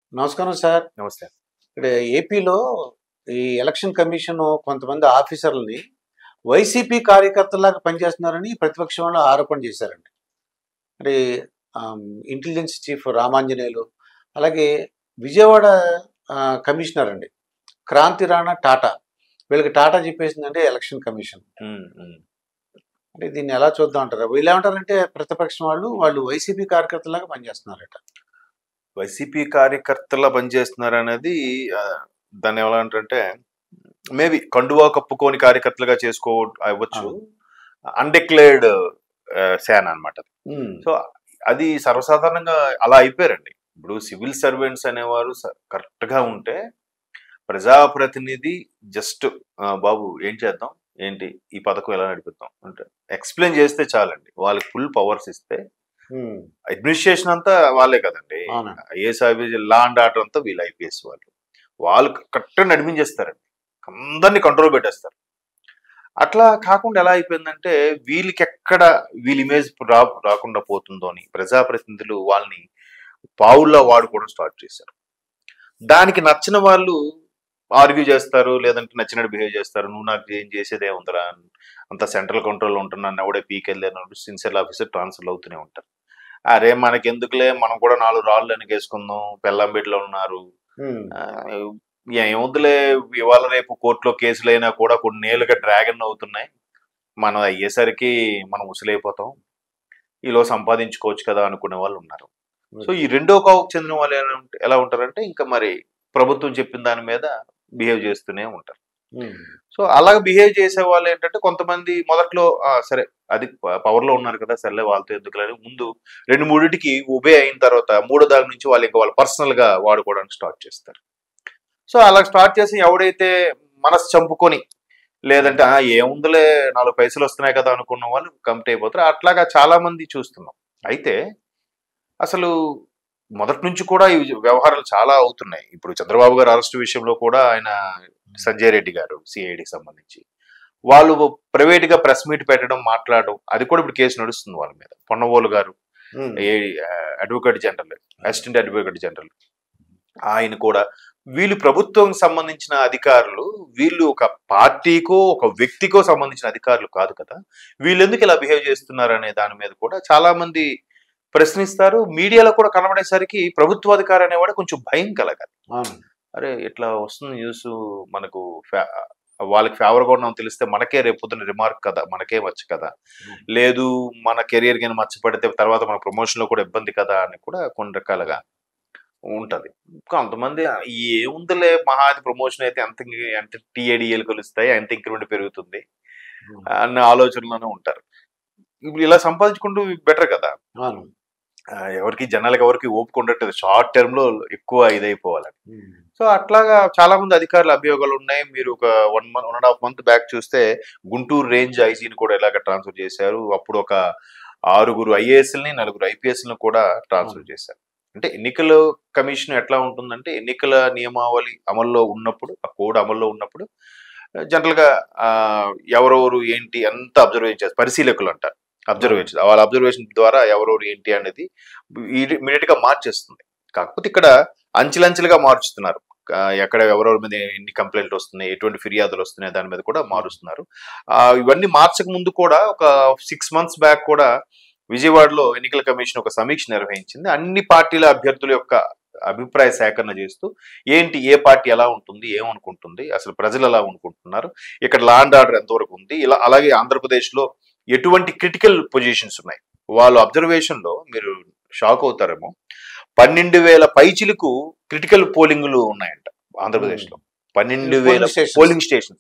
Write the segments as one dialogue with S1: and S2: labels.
S1: నమస్కారం సార్
S2: నమస్తే
S1: ఇక్కడ ఏపీలో ఈ ఎలక్షన్ కమిషన్ కొంతమంది ఆఫీసర్లని వైసీపీ కార్యకర్తలాగా పనిచేస్తున్నారని ప్రతిపక్షం వాళ్ళు ఆరోపణ చేశారండి మరి ఇంటెలిజెన్స్ చీఫ్ రామాంజనేయులు అలాగే విజయవాడ ఆ, కమిషనర్ అండి క్రాంతి రాణా టాటా వీళ్ళకి టాటా చెప్పేసిందంటే ఎలక్షన్ కమిషన్
S2: ఉమ్, ఉమ్.
S1: అంటే దీన్ని ఎలా చూద్దాం అంటారు వీళ్ళు ఏమంటారంటే ప్రతిపక్షం వాళ్ళు వాళ్ళు వైసీపీ కార్యకర్తలాగా పనిచేస్తున్నారట
S2: వైసీపీ కార్యకర్తలా పనిచేస్తున్నారు అనేది ఆ, దాన్ని ఎలా అంటే మేబీ కండువా కప్పుకోని కార్యకర్తలుగా చేసుకో అవ్వచ్చు అన్డిక్లేర్డ్ సేన అన్నమాట
S1: ఉమ్,
S2: సో అది సర్వసాధారణంగా అలా అయిపోయారండి ఇప్పుడు సివిల్ సర్వెంట్స్ అనేవారు కరెక్ట్ గా ఉంటే ప్రజాప్రతినిధి జస్ట్ బాబు ఏం చేద్దాం ఏంటి ఈ పథకం ఎలా నడిపిద్దాం అంటే ఎక్స్ప్లెయిన్ చేస్తే చాలండి వాళ్ళకి ఫుల్ పవర్స్ ఇస్తే
S1: ఉమ్,
S2: అడ్మినిస్ట్రేషన్ అంతా వాళ్ళే కదండి
S1: అవునండి.
S2: IAS officer law and order అంతా వీళ్ళు ఐపీఎస్ వాళ్ళు వాళ్ళు కరెక్ట్ నడిపించేస్తారండి అందరినీ కంట్రోల్ పెట్టేస్తారు అట్లా కాకుండా ఎలా అయిపోయిందంటే వీళ్ళకి ఎక్కడ వీళ్ళ ఇమేజ్ రా రాకుండా పోతుందో అని ప్రజాప్రతినిధులు వాళ్ళని పావుల్లో వాడుకోవడం స్టార్ట్ చేశారు దానికి నచ్చిన వాళ్ళు ఆర్గ్యూ చేస్తారు లేదంటే నచ్చినట్టు బిహేవ్ చేస్తారు నువ్వు నాకు ఏం చేసేదే ఉందరా అంత సెంట్రల్ కంట్రోల్లో ఉంటున్నాను ఎవడే పీకెళ్ళాను సిన్సియర్ ఆఫీసర్ ట్రాన్స్ఫర్ అవుతూనే ఉంటారు అరే మనకి ఎందుకులే మనం కూడా నాలుగు రాళ్ళు వెనకేసుకుందాం పెళ్ళం బిడ్డలు ఉన్నారు
S1: ఉమ్,
S2: ఆ, ఏమొద్దులే ఇవాళ రేపు కోర్టులో కేసులైనా కూడా కొన్ని ఏళ్ళుగా డ్రాగన్ అవుతున్నాయి మనం అయ్యేసరికి మనం ఉసిలైపోతాం ఈలో సంపాదించుకోవచ్చు కదా అనుకునే వాళ్ళు ఉన్నారు సో ఈ రెండో కావుకు చెందిన వాళ్ళు ఎలా ఉంట- ఎలా ఉంటారంటే ఇంకా మరి ప్రభుత్వం చెప్పిన దాని మీద బిహేవ్ చేస్తూనే ఉంటారు
S1: ఉమ్,
S2: సో అలా బిహేవ్ చేసే వాళ్ళు ఏంటంటే కొంతమంది మొదట్లో "ఆ, సరే అది పవర్ లో ఉన్నారు కదా సర్లే వాళ్ళతో ఎందుకులని ముందు రెండు మూడింటికి ఉబే అయిన తర్వాత మూడో దాని నుంచి వాళ్ళు ఇంకా వాళ్ళు పర్సనల్ గా వాడుకోవడానికి స్టార్ట్ చేస్తారు సో అలా స్టార్ట్ చేసి ఎవడైతే మనసు చంపుకొని లేదంటే "ఆ, ఏముందిలే నాలుగు పైసలు వస్తున్నాయి కదా అనుకున్న వాళ్ళు కమిట్ అయిపోతారు అట్లాగా చాలా మంది చూస్తున్నాం అయితే అసలు మొదటి నుంచి కూడా ఈ వ్యవహారాలు చాలా అవుతున్నాయి ఇప్పుడు చంద్రబాబు గారు అరెస్ట్ విషయంలో కూడా ఆయన సంజయ్ రెడ్డి గారు సిఐడికి సంబంధించి వాళ్ళు ప్రైవేట్ గా ప్రెస్ మీట్ పెట్టడం మాట్లాడడం అది కూడా ఇప్పుడు కేసు నడుస్తుంది వాళ్ళ మీద పొన్నవోలు గారు
S1: um,
S2: advocate general assistant advocate general ఆయన కూడా వీళ్ళు ప్రభుత్వం సంబంధించిన అధికారులు వీళ్ళు ఒక పార్టీకో ఒక వ్యక్తికో సంబంధించిన అధికారులు కాదు కదా వీళ్ళు ఎందుకు ఇలా బిహేవ్ చేస్తున్నారు అనే దాని మీద కూడా చాలా మంది ప్రశ్నిస్తారు మీడియాలో కూడా కనబడేసరికి ప్రభుత్వాధికారి అనేవాడు కొంచెం భయం కలగాలి
S1: అవును
S2: అరే ఇట్లా వస్తుంది న్యూస్ మనకు ఫే- వాళ్ళకి ఫేవర్ గా ఉన్నాం తెలిస్తే మనకే రేపు పొద్దున్న రిమార్క్ కదా మనకే వచ్చు కదా లేదు మన కెరియర్ కింద మర్చిపడితే తర్వాత మన ప్రమోషన్ లో కూడా ఇబ్బంది కదా అని కూడా కొన్ని రకాలుగా ఉంటది కొంతమంది ఏముందిలే మహాది ప్రమోషన్ అయితే ఎంత ఎంత టీఏడిఎల్ కలుస్తాయి ఎంత ఇంక్రిమెంట్ పెరుగుతుంది అన్న ఆలోచనలోనే ఉంటారు ఇప్పుడు ఇలా సంపాదించుకుంటూ బెటర్ కదా
S1: అవును
S2: ఆ, ఎవరికి జనాలకు ఎవరికి ఓపిక ఉండట్లేదు షార్ట్ టర్మ్ లో ఎక్కువ ఇదైపోవాలి
S1: ఉమ్,
S2: సో అట్లాగా చాలా మంది అధికారుల అభియోగాలు ఉన్నాయి మీరు ఒక one month one and half month back చూస్తే గుంటూరు రేంజ్ ఐజీని కూడా ఇలాగ ట్రాన్స్ఫర్ చేశారు అప్పుడు ఒక ఆరుగురు ఐఏఎస్ని నలుగురు ఐపీఎస్ని కూడా ట్రాన్స్ఫర్ చేశారు అంటే ఎన్నికల కమిషన్ ఎట్లా ఉంటుందంటే ఎన్నికల నియమావళి అమల్లో ఉన్నప్పుడు ఆ కోడ్ అమల్లో ఉన్నప్పుడు జనరల్ గా ఆ, ఎవరెవరు ఏంటి అంత అబ్జర్వేషన్ చేస్తారు పరిశీలకులు అంటారు అబ్జర్వేషన్ వాళ్ళ అబ్జర్వేషన్ ద్వారా ఎవరెవరు ఏంటి అనేది ఇమీడియట్ గా మార్చేస్తుంది కాకపోతే ఇక్కడ అంచెలంచెలుగా మార్చుతున్నారు ఆ, ఎక్కడ ఎవరెవరి మీద ఎన్ని కంప్లైంట్లు వస్తున్నాయి ఎటువంటి ఫిర్యాదులు వస్తున్నాయి దాని మీద కూడా మారుస్తున్నారు ఆ, ఇవన్నీ మార్చక ముందు కూడా ఒక సిక్స్ మంత్స్ బ్యాక్ కూడా విజయవాడలో ఎన్నికల కమిషన్ ఒక సమీక్ష నిర్వహించింది అన్ని పార్టీల అభ్యర్థుల యొక్క అభిప్రాయ సేకరణ చేస్తూ ఏంటి ఏ పార్టీ ఎలా ఉంటుంది ఏమనుకుంటుంది అసలు ప్రజలు ఎలా అనుకుంటున్నారు ఇక్కడ లా అండ్ ఆర్డర్ ఎంతవరకు ఉంది ఇలా అలాగే ఆంధ్రప్రదేశ్లో ఎటువంటి క్రిటికల్ పొజిషన్స్ ఉన్నాయి వాళ్ళు అబ్జర్వేషన్ లో మీరు షాక్ అవుతారేమో పన్నెండు వేల పైచిలకు క్రిటికల్ పోలింగ్లు ఉన్నాయంట ఆంధ్రప్రదేశ్ లో పన్నెండు వేల
S1: Polling stations.
S2: పోలింగ్ స్టేషన్స్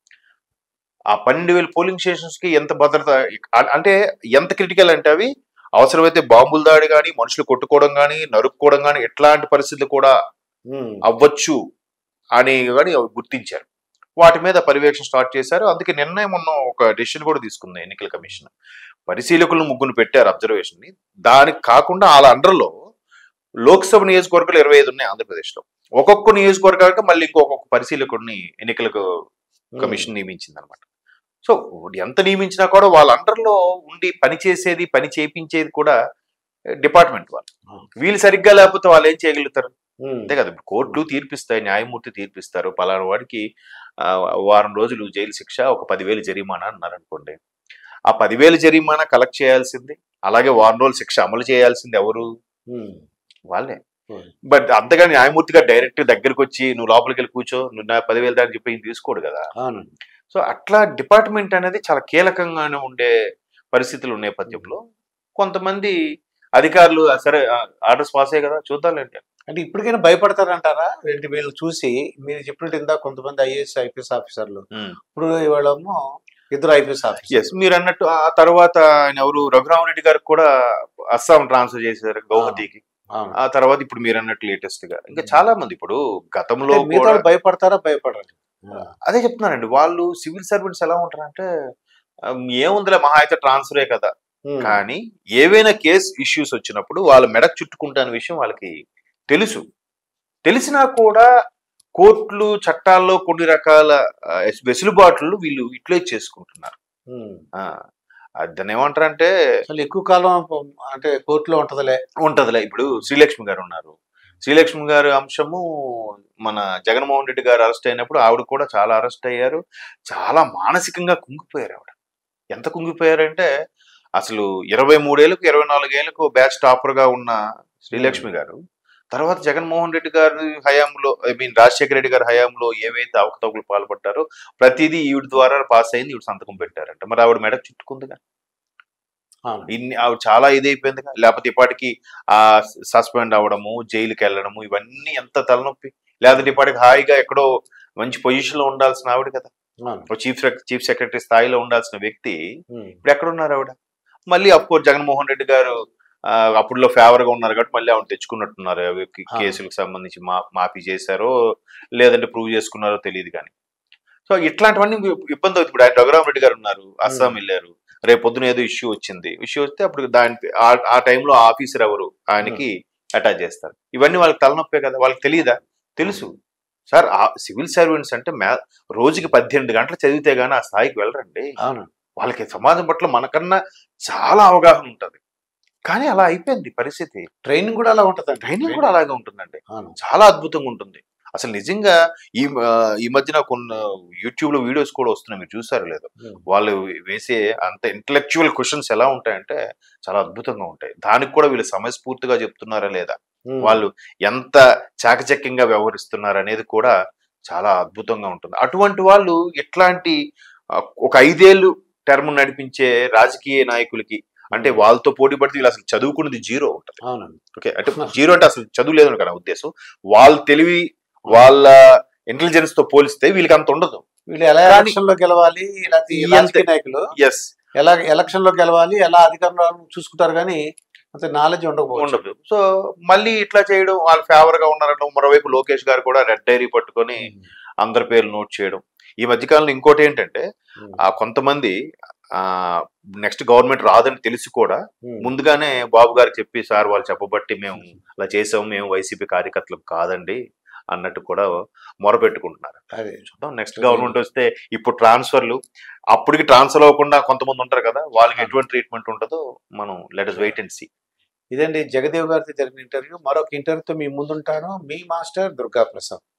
S2: ఆ పన్నెండు వేల పోలింగ్ స్టేషన్స్ కి ఎంత భద్రత అ- అంటే ఎంత క్రిటికల్ అంటే అవి అవసరమైతే బాంబుల దాడి కానీ మనుషులు కొట్టుకోవడం కానీ నరుక్కోవడం కానీ ఎట్లాంటి పరిస్థితులు కూడా
S1: ఉమ్,
S2: అవ్వచ్చు అని కానీ గుర్తించారు వాటి మీద పర్యవేక్షణ స్టార్ట్ చేశారు అందుకే నిర్ణయం ఉన్న ఒక డెసిషన్ కూడా తీసుకుంది ఎన్నికల కమిషన్ పరిశీలకులను ముగ్గురు పెట్టారు అబ్జర్వేషన్ ని దానికి కాకుండా వాళ్ళ అండర్లో లోక్సభ నియోజకవర్గాలు ఇరవై ఐదు ఉన్నాయి ఆంధ్రప్రదేశ్లో ఒక్కొక్క నియోజకవర్గానికి మళ్ళీ ఇంకొక పరిశీలకుడిని ఎన్నికలకు కమిషన్ నియమించింది అనమాట సో ఎంత నియమించినా కూడా వాళ్ళ అండర్లో ఉండి పని చేసేది పని చేయించేది కూడా డిపార్ట్మెంట్ వాళ్ళు
S1: ఆ.
S2: వీళ్ళు సరిగ్గా లేకపోతే వాళ్ళు ఏం చేయగలుగుతారు
S1: ఉమ్.
S2: అంతే కదా ఇప్పుడు కోర్టులు తీర్పిస్తాయి న్యాయమూర్తి తీర్పిస్తారు పలానా వాడికి ఆ, వారం రోజులు జైలు శిక్ష ఒక పదివేలు జరిమానా అన్నారు అనుకోండి ఆ పదివేలు జరిమానా కలెక్ట్ చేయాల్సింది అలాగే వారం రోజులు శిక్ష అమలు చేయాల్సింది ఎవరు
S1: ఉమ్.
S2: వాళ్ళే
S1: ఉమ్.
S2: బట్ అంతగా న్యాయమూర్తిగా డైరెక్ట్ దగ్గరికి వచ్చి నువ్వు లోపలికి వెళ్ళి కూర్చో నువ్వు నా పదివేలు దాన్ని చెప్పి ఈయన తీసుకోడు కదా
S1: అవునండి
S2: సో అట్లా డిపార్ట్మెంట్ అనేది చాలా కీలకంగానే ఉండే పరిస్థితులు ఉన్న నేపథ్యంలో కొంతమంది అధికారులు "ఆ, సరే ఆర్డర్స్ పాస్ అయ్యాయి కదా చూద్దాంలేండి
S1: అంటే ఇప్పటికైనా భయపడతారంటారా ఏంటి వీళ్ళు చూసి మీరు చెప్పినట్టు ఇందా కొంతమంది ఐఏఎస్ ఐపీఎస్ ఆఫీసర్లు ఇప్పుడు ఇవాళేమో ఇద్దరు ఐపీఎస్ ఆఫీసర్
S2: ఎస్ మీరు అన్నట్టు ఆ తర్వాత ఆయన ఎవరు రఘురామరెడ్డి గారికి కూడా అస్సాం ట్రాన్స్ఫర్ చేశారు గౌహతికి
S1: అవును.
S2: ఆ తర్వాత ఇప్పుడు మీరు అన్నట్టు లేటెస్ట్ గా ఇంకా చాలా మంది ఇప్పుడు గతంలో
S1: అంటే మిగతా
S2: కూడా
S1: వాళ్ళు భయపడతారా భయపడరు
S2: అదే చెప్తున్నానండి వాళ్ళు సివిల్ సర్వెంట్స్ ఎలా ఉంటారంటే ఆ, ఏముందిలే మహా అయితే ట్రాన్స్ఫరే కదా
S1: ఉమ్.
S2: కానీ ఏవైనా కేస్ ఇష్యూస్ వచ్చినప్పుడు వాళ్ళ మెడకు చుట్టుకుంటాన విషయం వాళ్ళకి తెలుసు తెలిసినా కూడా కోర్టులు చట్టాల్లో కొన్ని రకాల ఆ, వెసులుబాట్లు వీళ్ళు యూటిలైజ్ చేసుకుంటున్నారు
S1: ఉమ్.
S2: ఆ, అది దాన్ని ఏమంటారంటే
S1: అసలు ఎక్కువ కాలం అంటే కోర్టులో ఉంటదిలే
S2: ఉంటదిలే ఇప్పుడు శ్రీలక్ష్మి గారు ఉన్నారు శ్రీలక్ష్మి గారి అంశము మన జగన్మోహన్ రెడ్డి గారు అరెస్ట్ అయినప్పుడు ఆవిడ కూడా చాలా అరెస్ట్ అయ్యారు చాలా మానసికంగా కుంగిపోయారు ఆవిడ ఎంత కుంగిపోయారంటే అసలు ఇరవై మూడేళ్ళకు ఇరవై నాలుగేళ్లకు బ్యాచ్ టాపర్ గా ఉన్న శ్రీలక్ష్మి గారు తర్వాత జగన్మోహన్ రెడ్డి గారి హయాంలో ఐ మీన్ రాజశేఖర రెడ్డి గారి హయాంలో ఏవైతే అవకతవకలు పాల్పడ్డారో ప్రతిదీ ఈవిడ ద్వారా పాస్ అయింది ఈవిడ సంతకం పెట్టారంట మరి ఆవిడ మెడకు చుట్టుకుందిగా
S1: అవును.
S2: ఇన్ని ఆవిడ చాలా ఇదైపోయిందిగా లేకపోతే ఇప్పటికి ఆ సస్పెండ్ అవ్వడము జైలుకి వెళ్ళడము ఇవన్నీ ఎంత తలనొప్పి లేకపోతే ఇప్పటికి హాయిగా ఎక్కడో మంచి పొజిషన్ లో ఉండాల్సిన ఆవిడ కదా
S1: అవును.
S2: ఒక చీఫ్ చీఫ్ సెక్రటరీ స్థాయిలో ఉండాల్సిన వ్యక్తి
S1: ఉమ్.
S2: ఇప్పుడు ఎక్కడున్నారు ఆవిడ మళ్ళీ అఫ్కోర్స్ జగన్మోహన్ రెడ్డి గారు ఆ, అప్పుడులో ఫేవర్ గా ఉన్నారు కాబట్టి మళ్ళీ ఆవిడ తెచ్చుకున్నట్టున్నారు అవి కే-
S1: ఆ.
S2: కేసులకు సంబంధించి మా మాఫీ చేశారో లేదంటే ప్రూవ్ చేసుకున్నారో తెలియదు కానీ సో ఇట్లాంటివన్నీ ఇబ్- ఇబ్బంది అవుతుంది ఇప్పుడు ఆయన రఘురామ్ రెడ్డి గారు ఉన్నారు అస్సాం వెళ్ళారు రేపు పొద్దున ఏదో ఇష్యూ వచ్చింది ఇష్యూ వస్తే అప్పుడు దాని ఆ- ఆ టైంలో ఆఫీసర్ ఎవరు ఆయనకి అటాచ్ చేస్తారు ఇవన్నీ వాళ్ళకి తలనొప్పే కదా వాళ్ళకి తెలియదా తెలుసు సార్ ఆ సివిల్ సర్వెంట్స్ అంటే మ్యా రోజుకి పద్దెనిమిది గంటలు చదివితే గానీ ఆ స్థాయికి వెళ్ళరండి
S1: అవును
S2: వాళ్ళకి సమాజం పట్ల మనకన్నా చాలా అవగాహన ఉంటుంది కానీ అలా అయిపోయింది పరిస్థితి
S1: ట్రైనింగ్ కూడా అలా ఉంటదండి
S2: ట్రైనింగ్ కూడా అలాగే ఉంటుందండి
S1: అవును
S2: చాలా అద్భుతంగా ఉంటుంది అసలు నిజంగా ఈ ఆ, ఈ మధ్యన కొన్ని యూట్యూబ్ లో వీడియోస్ కూడా వస్తున్నాయి మీరు చూసారు లేదు
S1: ఉమ్.
S2: వాళ్ళు వేసే అంత ఇంటలెక్చువల్ క్వశ్చన్స్ ఎలా ఉంటాయంటే చాలా అద్భుతంగా ఉంటాయి దానికి కూడా వీళ్ళు సమయస్ఫూర్తిగా చెప్తున్నారా లేదా
S1: ఉమ్.
S2: వాళ్ళు ఎంత చాకచక్యంగా వ్యవహరిస్తున్నారు అనేది కూడా చాలా అద్భుతంగా ఉంటుంది అటువంటి వాళ్ళు ఇట్లాంటి ఆ, ఒక ఐదేళ్ళు టర్మ్ నడిపించే రాజకీయ నాయకులకి అంటే వాళ్ళతో పోటీ పడితే వీళ్ళు అసలు చదువుకున్నది జీరో ఉంటుంది
S1: అవునండి
S2: ఓకే అంటే జీరో అంటే అసలు చదువు లేదు కదా ఉద్దేశం వాళ్ళ తెలివి వాళ్ళ ఇంటెలిజెన్స్ తో పోలిస్తే వీళ్ళకి అంత ఉండదు
S1: వీళ్ళు ఎలా
S2: కానీ-
S1: ఎలక్షన్ లో గెలవాలి ఇలాంటి
S2: ఈ
S1: రాజకీయ
S2: అంతే.
S1: నాయకులు
S2: ఎస్
S1: ఎలా ఎలక్షన్ లో గెలవాలి ఎలా అధికారంలో చూసుకుంటారు కానీ అంత నాలెడ్జ్ ఉండకపోవచ్చు
S2: ఉండదు సో మళ్ళీ ఇట్లా చేయడం వాళ్ళు ఫేవర్ గా ఉన్నారనడం మరోవైపు లోకేష్ గారు కూడా రెడ్ డైరీ పట్టుకొని అందరి పేర్లు నోట్ చేయడం ఈ మధ్యకాలంలో ఇంకోటి ఏంటంటే
S1: ఉమ్.
S2: ఆ కొంతమంది ఆ నెక్స్ట్ గవర్నమెంట్ రాదని తెలిసి కూడా
S1: ఉమ్.
S2: ముందుగానే బాబు గారికి చెప్పి సార్ వాళ్ళు చెప్పబట్టి మేము అలా చేసాము మేము వైసీపీ కార్యకర్తలు కాదండి అన్నట్టు కూడా మొరపెట్టుకుంటున్నారు
S1: అదే
S2: చూద్దాం నెక్స్ట్ గవర్నమెంట్ వస్తే ఇప్పుడు ట్రాన్స్ఫర్లు అప్పటికి ట్రాన్స్ఫర్ అవ్వకుండా కొంతమంది ఉంటారు కదా వాళ్ళకి ఎటువంటి ట్రీట్మెంట్ ఉంటుందో మనం let us wait and see
S1: ఇదండి జగదేవ్ గారితో జరిగిన ఇంటర్వ్యూ మరొక ఇంటర్వ్యూతో మీ ముందుంటాను మీ మాస్టర్ దుర్గా ప్రసాద్